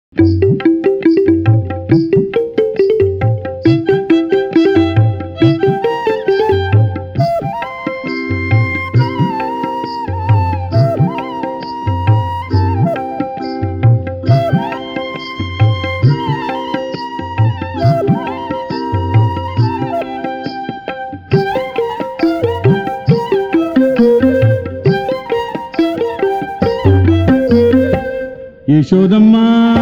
యశోదమ్మా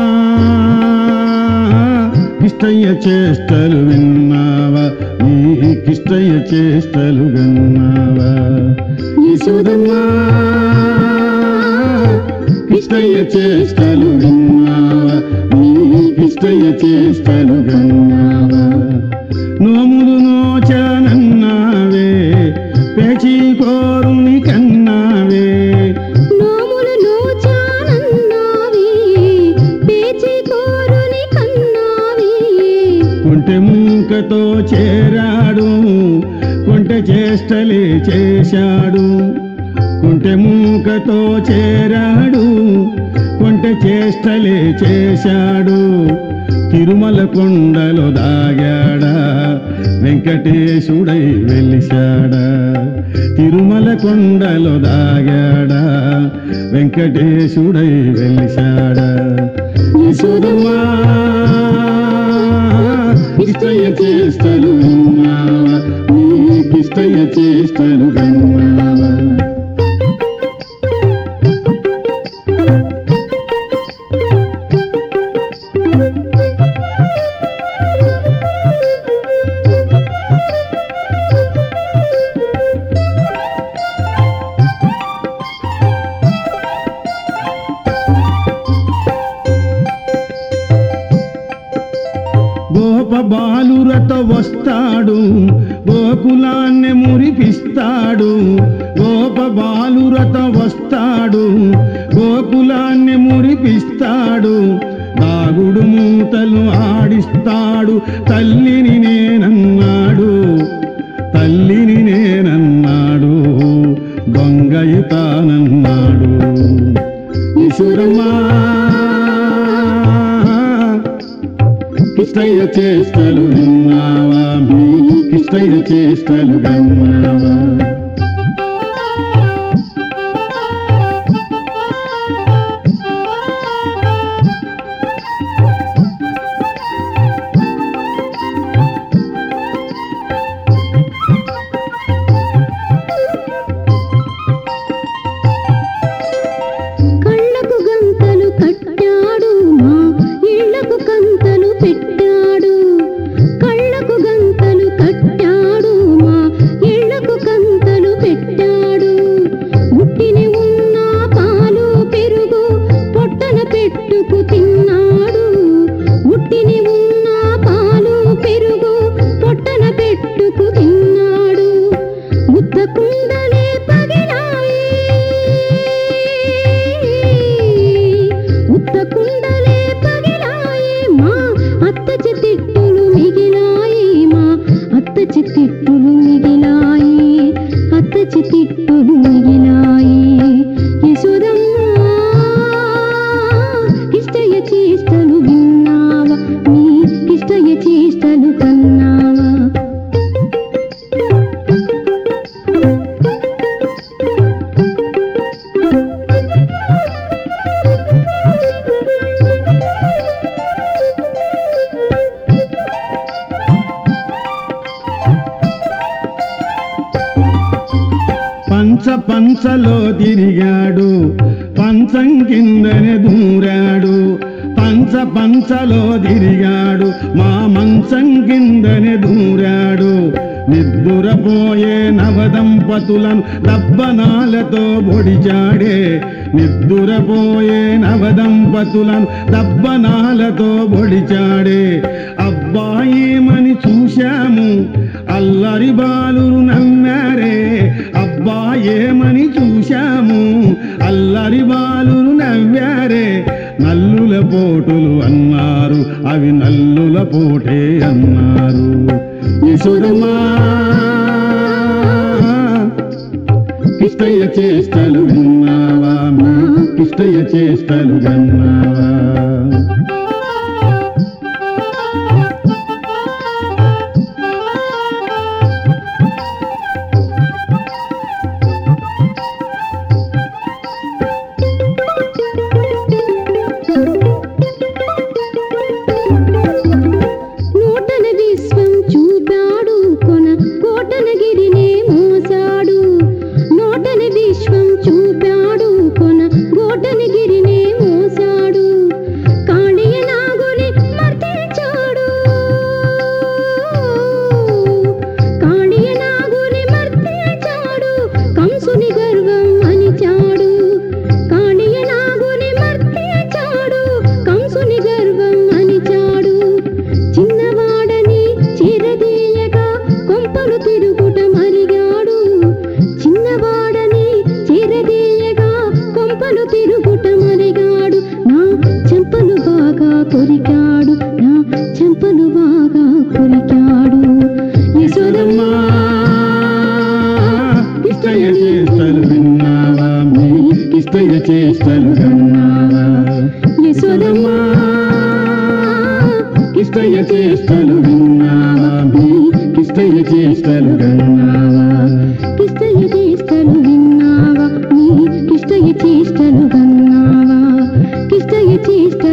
కిష్టయ్య చేష్టలు విన్నావా నీ కిష్టయ్య చేష్టలు విన్నావా యశోదమ్మా కిష్టయ్య చేష్టలు విన్నావా నీ కిష్టయ్య చేష్టలు విన్నావా నోములు నోచనన్నావే పేచి కోరుని కన్నావే నోములు నోచానన్నావే పేచి కోరుని కన్నావే కొంటె మూకతో చేరాడు కొంటె చేష్టలే చేశాడు కొంటె మూకతో చేరాడు కొంటె చేష్టలే చేశాడు తిరుమల కొండలో దాగాడా వెంకటేశుడై వెలిశాడా తిరుమల కొండలో దాగాడా వెంకటేశుడై వెలిశాడా యశోదమ్మా ఇష్టయ చేష్టలు విన్నావా నీకిష్టయ చేష్టలు విన్నావా గోప బాలురత వస్తాడు గోకులాన్ని మురిపిస్తాడు గోప బాలురత వస్తాడు గోకులాన్ని మురిపిస్తాడు దాగుడు మూతలు ఆడిస్తాడు తల్లిని నేనన్నాడు తల్లిని నేనన్నాడు దొంగయితానన్నాడు ఈశ్వరమా కిష్టయ్య చేష్టలు విన్నావా మీ కిష్టయ్య చేష్టలు విన్నావా కళ్ళకు గంతలు కట్టాడు మా ఇళ్లకు కంతలు పెట్టాడు కళ్ళకు గంతలు కట్టాడు మా ఇళ్లకు కంతలు పెట్టాడు గుట్టిని ఉన్న పాలు పెరుగు పొట్టన పెట్టుకు తిన్నాడు గుట్టిని ఉన్న పాలు పెరుగు పొట్టన పెట్టుకు తిన్నాడు ముద్ద కుండలే పగిలాయి ఉత్త కుండలే పగిలాయి మా అత్త చిత్తులు మిగిలాయి మా అత్త చిత్తులు మిగిలాయి అత్త చిత్తులు మిగిలాయి యశోదమ్మా ఇష్టయ చేష్టలు విన్నావా నీ ఇష్టయ చేష్టలు కన్నావా పంచ పంచలో తిరిగాడు పంచం కిందనే దూరాడు పంచ పంచలో తిరిగాడు మా మంచం కిందనే దూరాడు నిద్దురపోయే నవదంపతులను దబ్బనాలతో పొడిచాడే నిద్దురపోయే నవదంపతులను దబ్బనాలతో పొడిచాడే అబ్బాయేమని చూశాము అల్లరి బాలురు నవ్వారే అబ్బా ఏమని చూశాము అల్లరి బాలురు నవ్వారే నల్లుల పోటులు అన్నారు అవి నల్లుల పోటే అన్నారు యశోదమా కిష్టయ్య చేష్టలు విన్నావా మా కిష్టయ్య చేష్టలు విన్నావా కిష్టయ చేష్టలు గన్నావా యశోదమ్మా కిష్టయ చేష్టలు విన్నావా మీ కిష్టయ చేష్టలు గన్నావా కిష్టయ చేష్టలు విన్నావా నీ కిష్టయ చేష్టలు గన్నావా కిష్టయ చేష్టలు